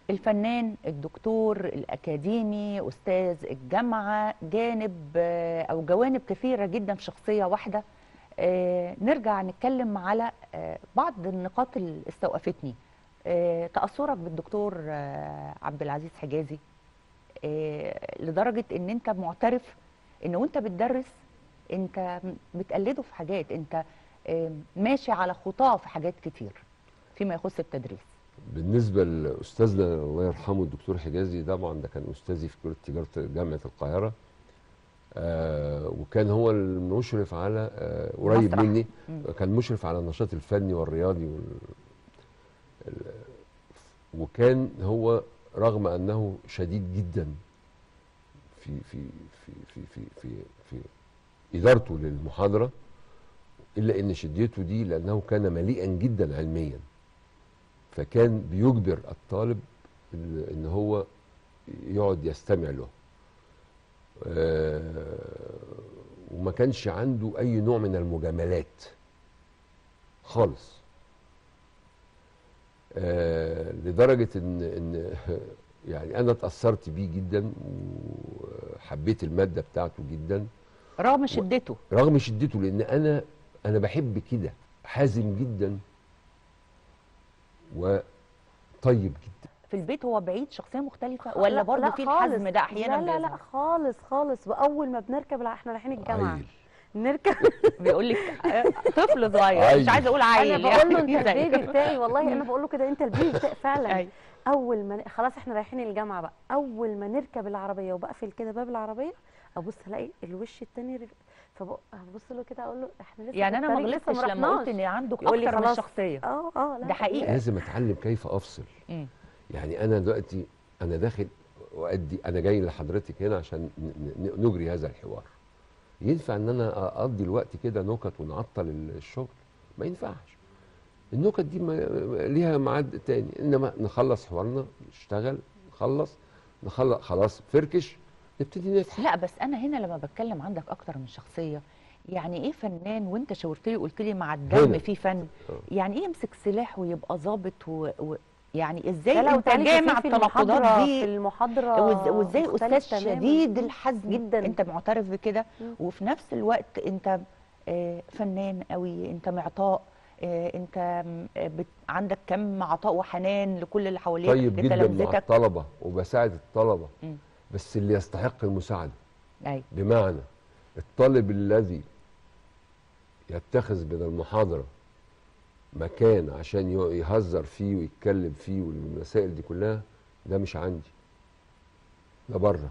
الفنان الدكتور الأكاديمي أستاذ الجامعة جانب آه، أو جوانب كثيرة جدا في شخصية واحدة آه، نرجع نتكلم على آه، بعض النقاط اللي استوقفتني آه، تأثرك بالدكتور آه، عبد العزيز حجازي آه، لدرجة ان انت معترف ان وانت بتدرس انت بتقلده في حاجات انت آه، ماشي على خطاه في حاجات كتير فيما يخص التدريس بالنسبه لاستاذنا الله يرحمه الدكتور حجازي طبعا ده كان استاذي في كليه تجاره جامعه القاهره آه وكان هو المشرف على آه قريب مسرح. مني مم. كان مشرف على النشاط الفني والرياضي وال... ال... وكان هو رغم انه شديد جدا في في في في في في, في ادارته للمحاضره الا ان شدته دي لانه كان مليئا جدا علميا فكان بيجبر الطالب ان إن هو يقعد يستمع له آه، وما كانش عنده اي نوع من المجاملات خالص آه، لدرجه ان ان يعني انا اتاثرت بيه جدا وحبيت الماده بتاعته جدا رغم شدته رغم شدته لان انا انا بحب كده حازم جدا وطيب جدا في البيت هو بعيد شخصيه مختلفه ولا لا- برضه لا في خالص. الحزم ده احيانا لا لا لا بيظهر؟ خالص خالص واول ما بنركب الع- احنا رايحين الجامعه عيل نركب بيقول لك آه، طفل صغير مش عيل. عايزه اقول عيل انا بقول له يعني انت زي- البيبي بتاعي والله انا بقول له كده انت البيبي بتاعي فعلا أيوة. اول ما ن- خلاص احنا رايحين الجامعه بقى اول ما نركب العربيه وبقفل كده باب العربيه ابص الاقي الوش التاني رف... فببص له كده اقول له احنا لسه يعني في انا ما الطريق، لسه غلطتش لما قلت رحناش. ان عندك يقول لي اكتر من خلاص. شخصيه اه اه لا ده حقيقي. لازم اتعلم كيف افصل مم. يعني انا دلوقتي انا داخل وادي انا جاي لحضرتك هنا عشان ن- ن- نجري هذا الحوار ينفع ان انا اقضي الوقت كده نكت ونعطل الشغل ما ينفعش النكت دي ما ليها ميعاد تاني انما نخلص حوارنا نشتغل نخلص نخلص خلاص فركش نبتدي نضحك لا بس انا هنا لما بتكلم عندك اكتر من شخصيه يعني ايه فنان وانت شاورت لي قلت لي مع الدم هنا. في فن آه. يعني ايه يمسك سلاح ويبقى ظابط و... و... يعني ازاي لا لا انت وتعالي جامع شوفيه في التناقضات المحاضرة- دي في المحاضره وإز- وازاي مختلف استاذ تماماً. شديد الحزم جدا انت معترف بكده مم. وفي نفس الوقت انت آه، فنان قوي انت معطاء آه، انت م- آه، بت... عندك كم عطاء وحنان لكل اللي حواليك طيب جدا مع لتلامذتك الطلبه وبساعد الطلبه مم. بس اللي يستحق المساعده ايوه بمعنى الطالب الذي يتخذ من المحاضرة مكان عشان ي- يهزر فيه ويتكلم فيه والمسائل دي كلها ده مش عندي ده بره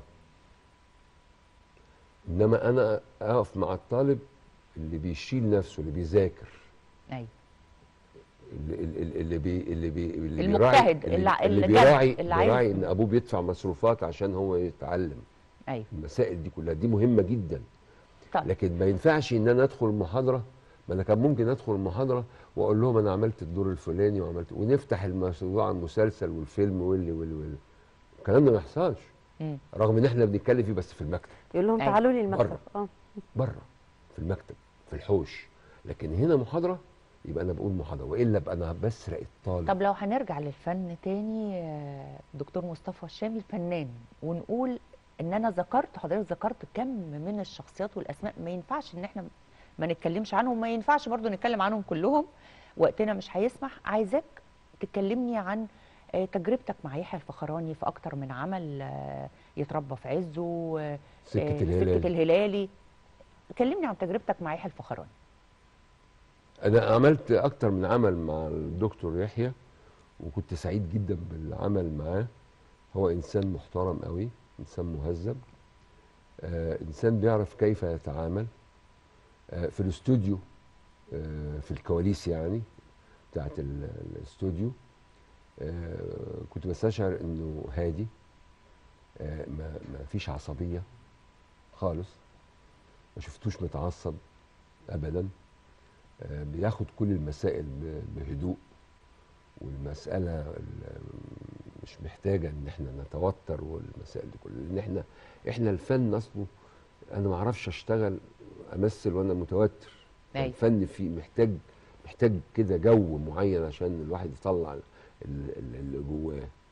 انما انا اقف مع الطالب اللي بيشيل نفسه اللي بيذاكر ايوه اللي اللي اللي بي اللي بي اللي المجتهد، بيراعي اللي- اللي, اللي اللي جد، بيراعي اللي عايز- بيراعي ان ابوه بيدفع مصروفات عشان هو يتعلم ايوه المسائل دي كلها دي مهمه جدا طيب لكن ما ينفعش ان انا ادخل المحاضره ما انا كان ممكن ادخل المحاضره واقول لهم انا عملت الدور الفلاني وعملت ونفتح الموضوع عن المسلسل والفيلم واللي واللي واللي الكلام ده ما يحصلش مم. رغم ان احنا بنتكلم فيه بس في المكتب يقول لهم أيوة. تعالوا لي المكتب بره. اه بره في المكتب في الحوش لكن هنا محاضره يبقى انا بقول محاضره والا ابقى انا بسرق الطالب طب لو هنرجع للفن تاني آه، دكتور مصطفى الشامي الفنان ونقول ان انا ذكرت حضرتك ذكرت كم من الشخصيات والاسماء ما ينفعش ان احنا ما نتكلمش عنهم ما ينفعش برضو نتكلم عنهم كلهم وقتنا مش هيسمح عايزاك تكلمني عن آه، تجربتك مع يحيى الفخراني في اكتر من عمل آه، يتربى في عزه آه، سكه آه، الهلال سكه الهلالي كلمني عن تجربتك مع يحيى الفخراني انا عملت اكتر من عمل مع الدكتور يحيى وكنت سعيد جدا بالعمل معاه هو انسان محترم قوي انسان مهذب آه انسان بيعرف كيف يتعامل آه في الاستوديو آه في الكواليس يعني بتاعت ال- الاستوديو آه كنت بستشعر انه هادي آه ما, ما فيش عصبيه خالص ما شفتوش متعصب ابدا آه، بياخد كل المسائل ب- بهدوء والمسألة ال- مش محتاجة ان احنا نتوتر والمسائل دي كلها لان احنا احنا الفن اصله انا ما اعرفش اشتغل امثل وانا متوتر أيوة. الفن فيه محتاج محتاج كده جو معين عشان الواحد يطلع ال- ال- اللي جواه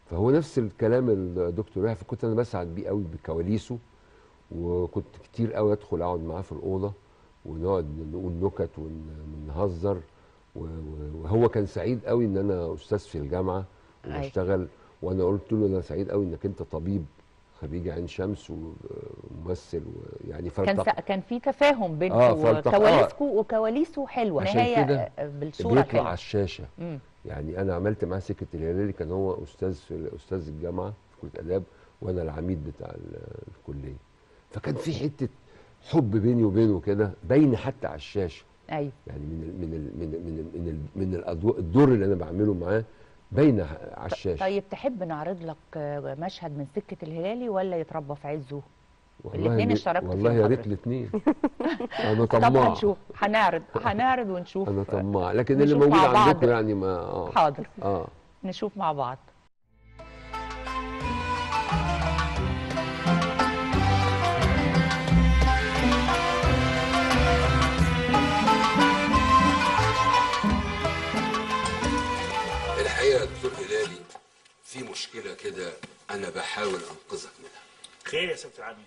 فهو نفس الكلام الدكتور يحيى فكنت انا بسعد بيه قوي بكواليسه وكنت كتير قوي ادخل اقعد معاه في الاوضه ونقعد نقول نكت ون- ونهزر و- و- وهو كان سعيد قوي ان انا استاذ في الجامعه أيوة. وبشتغل وانا قلت له انا سعيد قوي انك انت طبيب خريج عين شمس وممثل ويعني كان فالتق- سا- كان في تفاهم بينكم آه، فالتق- وكواليسكم وكواليسه حلوه عشان نهايه كده بالصوره بيطلع على حلوه الشاشه مم. يعني انا عملت معاه سكه الهلالي كان هو استاذ في استاذ الجامعه في كليه اداب وانا العميد بتاع ال- الكليه فكان في حته حب بيني وبينه كده باينه حتى على الشاشه ايوه يعني من ال من ال من ال من ال من, ال من الأدو- الدور اللي انا بعمله معاه باينه على الشاشه طيب تحب نعرض لك آه، مشهد من سكه الهلالي ولا يتربى في عزه والله الاتنين لي- اشتركت والله فيهم يا ريت حضرتك. الاثنين انا طب طماع هنشوف هنعرض هنعرض ونشوف انا طماع لكن اللي نشوف موجود مع بعض. عندكم يعني ما اه حاضر اه نشوف مع بعض الحقيقه يا دكتور هلالي في مشكله كده انا بحاول انقذك منها خير يا سيادة العميد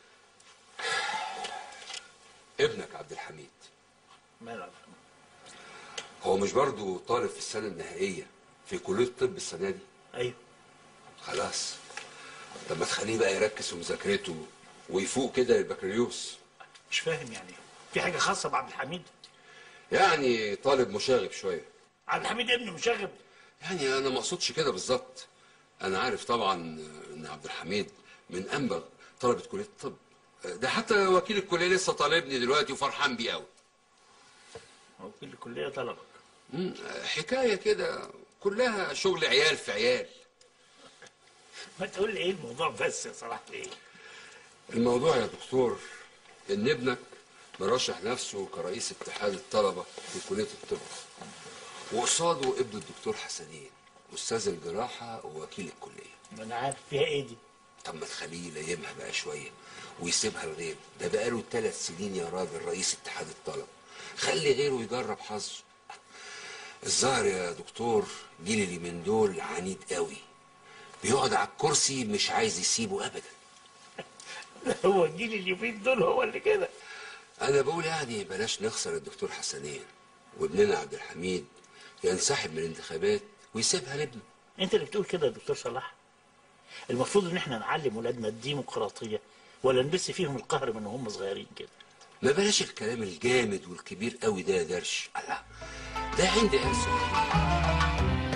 ابنك عبد الحميد ماله عبد الحميد؟ هو مش برضه طالب في السنه النهائيه في كليه الطب السنه دي ايوه خلاص طب ما تخليه بقى يركز في مذاكرته ويفوق كده للبكالوريوس مش فاهم يعني في حاجه خاصه بعبد الحميد يعني طالب مشاغب شويه عبد الحميد ابني مشاغب يعني انا ما اقصدش كده بالظبط انا عارف طبعا ان عبد الحميد من انبغ طلبه كليه الطب ده حتى وكيل الكليه لسه طالبني دلوقتي وفرحان بيه قوي وكيل الكليه طلبك مم، حكايه كده كلها شغل عيال في عيال ما تقول لي ايه الموضوع بس يا صلاح ايه الموضوع يا دكتور ان ابنك مرشح نفسه كرئيس اتحاد الطلبه في كليه الطب وقصاده ابن الدكتور حسنين استاذ الجراحه ووكيل الكليه ما انا عارف فيها ايه دي طب ما تخليه يلايمها بقى شويه ويسيبها لغيره ده بقاله ثلاث سنين يا راجل رئيس اتحاد الطلبه خلي غيره يجرب حظه الظاهر يا دكتور جيل اللي من دول عنيد قوي بيقعد على الكرسي مش عايز يسيبه ابدا هو الجيل اليومين دول هو اللي كده انا بقول يعني بلاش نخسر الدكتور حسنين وابننا عبد الحميد ينسحب من الانتخابات ويسيبها لابنه انت اللي بتقول كده يا دكتور صلاح المفروض ان احنا نعلم ولادنا الديمقراطيه ولا نبث فيهم القهر من وهم صغيرين كده ما بلاش الكلام الجامد والكبير قوي ده يا درش الله ده عندي عيال صغيرين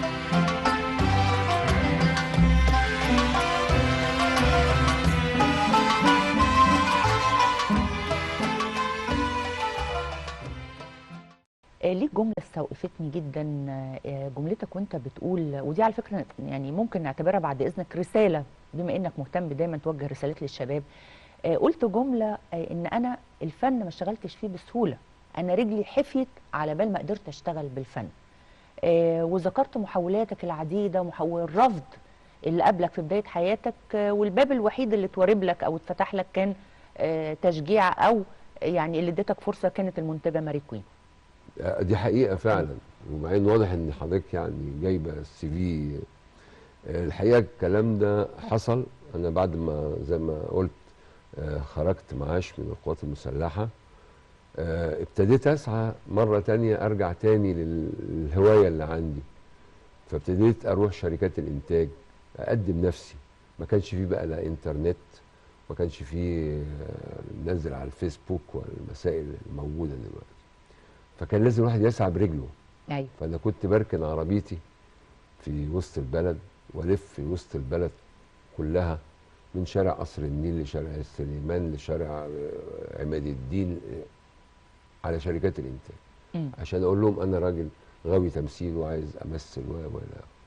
آه، ليك جملة استوقفتني جدا آه، جملتك وانت بتقول ودي على فكرة يعني ممكن نعتبرها بعد إذنك رسالة بما إنك مهتم دايما توجه رسالات للشباب آه، قلت جملة آه، إن أنا الفن ما اشتغلتش فيه بسهولة أنا رجلي حفيت على بال ما قدرت أشتغل بالفن آه، وذكرت محاولاتك العديدة ومحاول الرفض اللي قابلك في بداية حياتك آه، والباب الوحيد اللي اتورب لك أو اتفتح لك كان آه، تشجيع أو يعني اللي اديتك فرصة كانت المنتجة ماري كوين آه، دي حقيقة فعلا وبعدين واضح ان حضرتك يعني جايبة السي في آه، الحقيقة الكلام ده حصل انا بعد ما زي ما قلت آه، خرجت معاش من القوات المسلحة آه، ابتديت اسعى مرة تانية ارجع تاني للهواية اللي عندي فابتديت اروح شركات الانتاج اقدم نفسي ما كانش فيه بقى لا انترنت ما كانش فيه آه، نزل على الفيسبوك والمسائل الموجودة دلوقتي فكان لازم الواحد يسعى برجله أيوة فانا كنت بركن عربيتي في وسط البلد والف في وسط البلد كلها من شارع قصر النيل لشارع السليمان لشارع آه، عماد الدين آه، على شركات الانتاج مم. عشان اقول لهم انا راجل غاوي تمثيل وعايز امثل و و إلى آخره.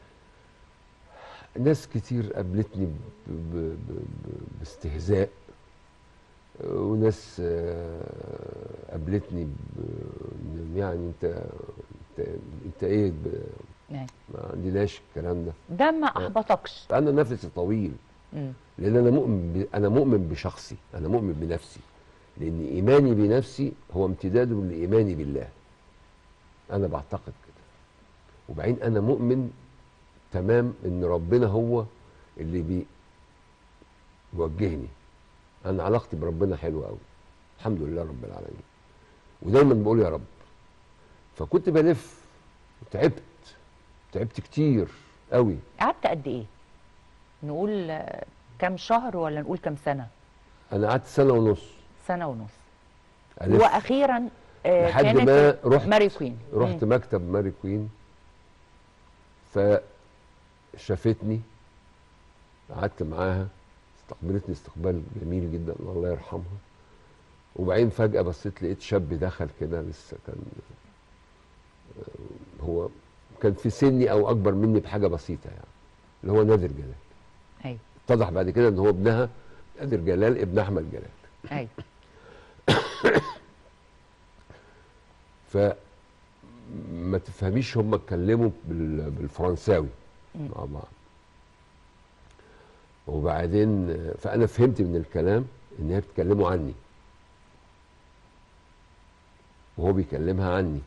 ناس كتير قابلتني ب- ب- ب- ب- باستهزاء آه، وناس آه، قابلتني ب- إن يعني انت انت, انت ايه ب- أيوة. ما عندناش الكلام ده ده ما احبطكش انا نفسي طويل مم. لان انا مؤمن ب... انا مؤمن بشخصي انا مؤمن بنفسي لان ايماني بنفسي هو امتداد لايماني بالله انا بعتقد كده وبعدين انا مؤمن تمام ان ربنا هو اللي بي بيوجهني انا علاقتي بربنا حلوه قوي الحمد لله رب العالمين ودايما بقول يا رب فكنت بلف وتعبت تعبت كتير قوي قعدت قد ايه نقول آه، كام شهر ولا نقول كام سنه انا قعدت سنه ونص سنه ونص ألف واخيرا آه، لحد كانت ما رحت ماري كوين رحت مم. مكتب ماري كوين فشافتني قعدت معاها استقبلتني استقبال جميل جدا الله يرحمها وبعدين فجأة بصيت لقيت شاب دخل كده لسه كان آه، هو كان في سني او اكبر مني بحاجة بسيطة يعني اللي هو نادر جلال ايوه اتضح بعد كده ان هو ابنها نادر جلال ابن احمد جلال ايوه ف ما تفهميش هم اتكلموا بال- بالفرنساوي مم. مع بعض وبعدين فانا فهمت من الكلام ان هي بتكلمه عني وهو بيكلمها عني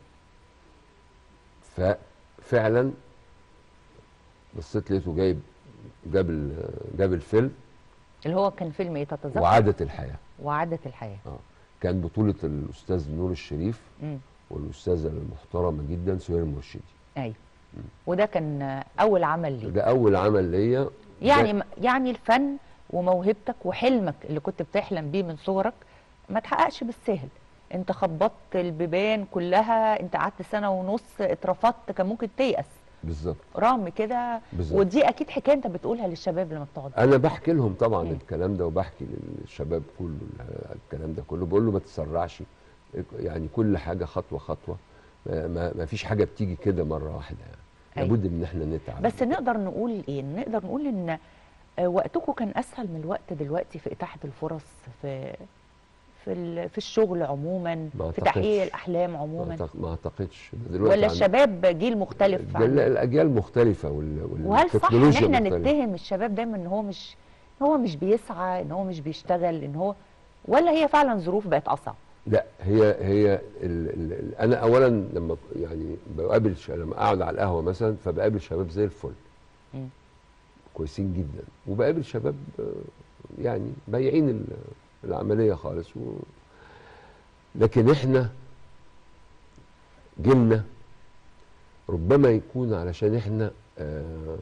ففعلا بصيت لقيته جايب جاب ال- جاب الفيلم اللي هو كان فيلم ايه تتذكر وعادت الحياه وعادة الحياه اه كان بطوله الاستاذ نور الشريف مم. والاستاذه المحترمه جدا سهير مرشدي ايوه وده كان آه، اول عمل ليه ده اول عمل ليا يعني ده- يعني الفن وموهبتك وحلمك اللي كنت بتحلم بيه من صغرك ما تحققش بالسهل انت خبطت البيبان كلها انت قعدت سنه ونص اترفضت كان ممكن تيأس بالظبط رغم كده بالظبط. ودي اكيد حكايه انت بتقولها للشباب لما بتقعد انا بحكي لهم طبعا مم. الكلام ده وبحكي للشباب كله الكلام ده كله بقول له ما تتسرعش يعني كل حاجه خطوه خطوه ما, ما, ما فيش حاجه بتيجي كده مره واحده يعني أيوة. لابد ان احنا نتعب بس نقدر نقول ايه نقدر نقول ان آه، وقتكم كان اسهل من الوقت دلوقتي في اتاحه الفرص في في ال- في الشغل عموما ما في أعتقدش. تحقيق الاحلام ما عموما أعتق- ما اعتقدش دلوقتي ولا عن- الشباب جيل مختلف الجل- عن الاجيال مختلفه وال- وهل صح ان والتكنولوجيا احنا مختلفة. نتهم الشباب دايما ان هو مش ان هو مش بيسعى ان هو مش بيشتغل ان هو ولا هي فعلا ظروف بقت اصعب لا هي هي ال ال ال انا اولا لما يعني بقابل ش- لما اقعد على القهوه مثلا فبقابل شباب زي الفل مم. كويسين جدا وبقابل شباب آه، يعني بايعين ال- العمليه خالص و... لكن احنا جيلنا ربما يكون علشان احنا آه،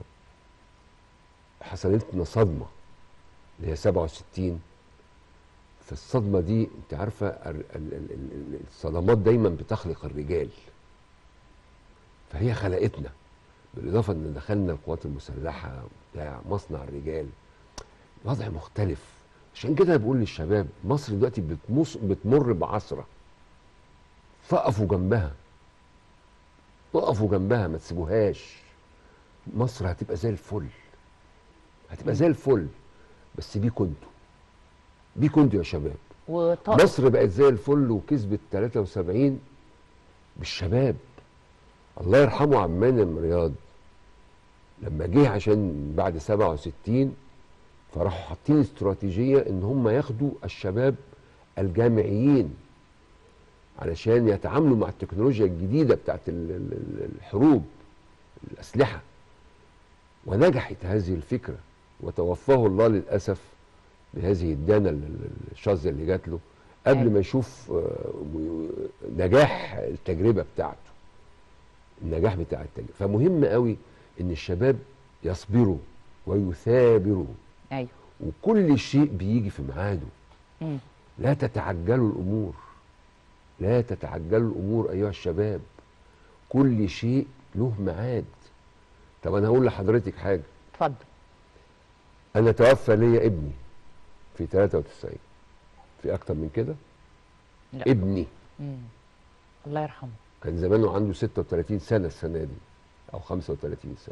حصلت لنا صدمه اللي هي 67 فالصدمه دي انت عارفه ال- ال- ال- ال- الصدمات دايما بتخلق الرجال فهي خلقتنا بالاضافه ان دخلنا القوات المسلحه بتاع مصنع الرجال وضع مختلف عشان كده بقول للشباب مصر دلوقتي بتمص بتمر بعصره فقفوا جنبها وقفوا جنبها ما تسيبوهاش مصر هتبقى زي الفل هتبقى زي الفل بس بيكوا انتوا بيكوا انتوا يا شباب وط... مصر بقت زي الفل وكسبت 73 بالشباب الله يرحمه عمان رياض لما جه عشان بعد 67 فراحوا حاطين استراتيجيه ان هم ياخدوا الشباب الجامعيين علشان يتعاملوا مع التكنولوجيا الجديده بتاعت ال- ال- ال- الحروب الاسلحه ونجحت هذه الفكره وتوفاه الله للاسف بهذه الدانه ال- ال- الشاذه اللي جات له قبل أيوة. ما يشوف آه، و- نجاح التجربه بتاعته النجاح بتاع التجربه فمهم قوي ان الشباب يصبروا ويثابروا ايوه وكل شيء بيجي في ميعاده مم. لا تتعجلوا الامور لا تتعجلوا الامور ايها الشباب كل شيء له ميعاد طب انا هقول لحضرتك حاجه اتفضل انا توفى ليا ابني في 93 في اكتر من كده لا. ابني مم. الله يرحمه كان زمانه عنده 36 سنه السنه دي او 35 سنه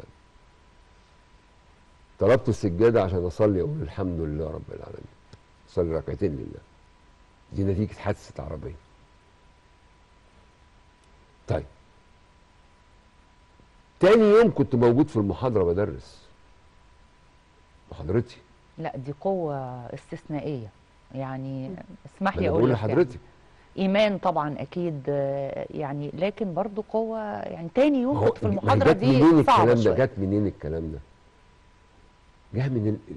طلبت السجاده عشان اصلي اقول الحمد لله رب العالمين اصلي ركعتين لله دي نتيجه حادثه عربيه طيب تاني يوم كنت موجود في المحاضره بدرس محاضرتي لا دي قوه استثنائيه يعني اسمح ما لي انا اقول بقول لك يعني. لحضرتك ايمان طبعا اكيد آه، يعني لكن برضو قوه يعني تاني يوم ما هو كنت في ما هي المحاضره جت منين دي صعبه الكلام ده شويه جت منين الكلام ده جه من ال...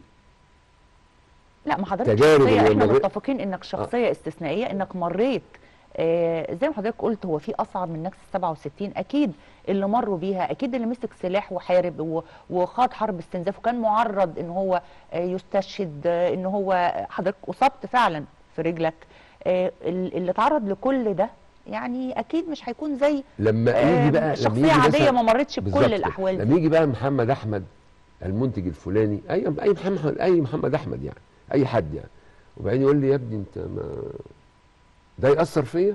لا ما حضرتك التجارب شخصيه اللي احنا مر- متفقين انك شخصيه استثنائيه انك مريت آه زي ما حضرتك قلت هو في اصعب من نكسه 67 اكيد اللي مروا بيها اكيد اللي مسك سلاح وحارب و- وخاض حرب استنزاف وكان معرض ان هو آه يستشهد آه ان هو حضرتك اصبت فعلا في رجلك آه ال- اللي تعرض لكل ده يعني اكيد مش هيكون زي لما آه، يجي بقى لما شخصيه يجي عاديه مثلا- ما مرتش بالظبط بكل كده. الاحوال دي لما يجي بقى محمد احمد المنتج الفلاني اي اي محمد اي محمد احمد يعني اي حد يعني وبعدين يقول لي يا ابني انت ما ده ياثر فيا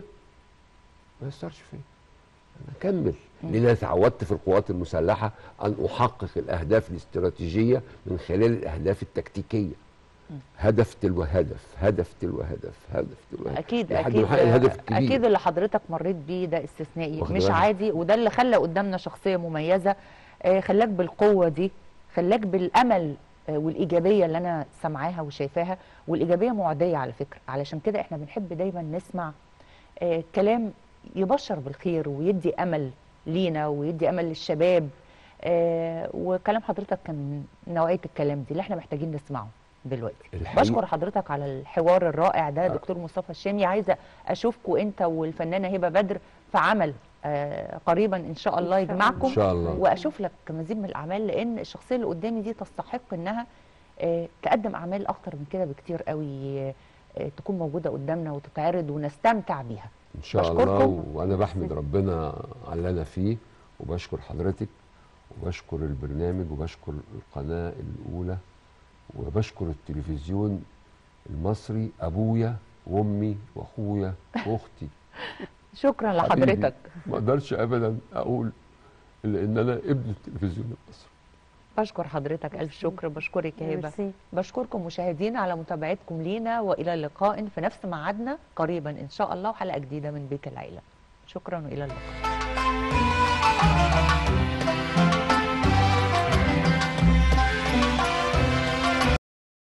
ما ياثرش فيا انا اكمل لان انا اتعودت في القوات المسلحه ان احقق الاهداف الاستراتيجيه من خلال الاهداف التكتيكيه هدف تلو هدف هدف تلو هدف هدف تلو هدف اكيد لحد اكيد ما احقق الهدف الكبير اكيد اللي حضرتك مريت بيه ده استثنائي واخد مش بالك؟ عادي وده اللي خلى قدامنا شخصيه مميزه آه، خلاك بالقوه دي خلاك بالامل آه، والايجابيه اللي انا سامعاها وشايفاها والايجابيه معديه على فكره علشان كده احنا بنحب دايما نسمع آه، كلام يبشر بالخير ويدي امل لينا ويدي امل للشباب آه، وكلام حضرتك كان من نوعيه الكلام دي اللي احنا محتاجين نسمعه دلوقتي الحقيقة- بشكر حضرتك على الحوار الرائع ده آه. دكتور مصطفى الشامي عايزه اشوفكم انت والفنانه هبه بدر في عمل آه، قريبا ان شاء الله إن شاء يجمعكم ان شاء الله واشوف لك مزيد من الاعمال لان الشخصيه اللي قدامي دي تستحق انها آه، تقدم اعمال اكتر من كده بكتير قوي آه، آه، تكون موجوده قدامنا وتتعرض ونستمتع بيها ان شاء بشكركم. الله وانا بحمد ربنا على اللي انا فيه وبشكر حضرتك وبشكر البرنامج وبشكر القناه الاولى وبشكر التلفزيون المصري ابويا وامي واخويا واختي شكرا حبيبي. لحضرتك ما اقدرش ابدا اقول الا ان انا ابن التلفزيون المصري بشكر حضرتك الف شكر بشكرك يا هبه ميرسي بشكركم مشاهدينا على متابعتكم لينا والى اللقاء في نفس ميعادنا قريبا ان شاء الله وحلقه جديده من بيت العيله شكرا والى اللقاء